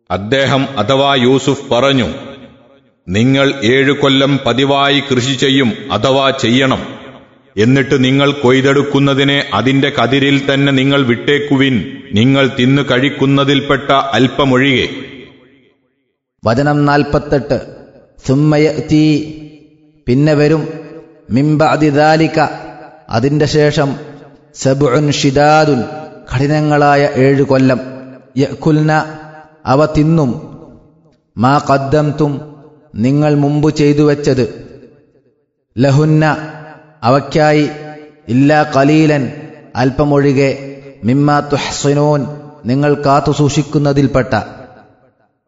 അദ്ദേഹം അഥവാ യൂസുഫ് പറഞ്ഞു നിങ്ങൾ ഏഴു കൊല്ലം പതിവായി കൃഷി ചെയ്യും അഥവാ ചെയ്യണം എന്നിട്ട് നിങ്ങൾ കൊയ്തെടുക്കുന്നതിനെ അതിന്റെ കതിരിൽ തന്നെ നിങ്ങൾ വിട്ടേക്കുവിൻ നിങ്ങൾ തിന്നു കഴിക്കുന്നതിൽപ്പെട്ട അല്പമൊഴികെ വചനം നാൽപ്പത്തെട്ട് സുമ്മയത്തീ പിന്നെ വരും മിംബഅദിദാലിക അതിന്റെ ശേഷം സബുൻ ഷിദാദുൻ കഠിനങ്ങളായ ഏഴു കൊല്ലം യക്കുൽന അവ തിന്നും മാ കദ്ദംതും നിങ്ങൾ മുമ്പ് ചെയ്തു വെച്ചത് ലഹുന്ന അവയ്ക്കായി ഇല്ലാ കലീലൻ അല്പമൊഴികെ മിമ്മ തുഹ്സിനൂൻ നിങ്ങൾ കാത്തു സൂക്ഷിക്കുന്നതിൽപ്പെട്ട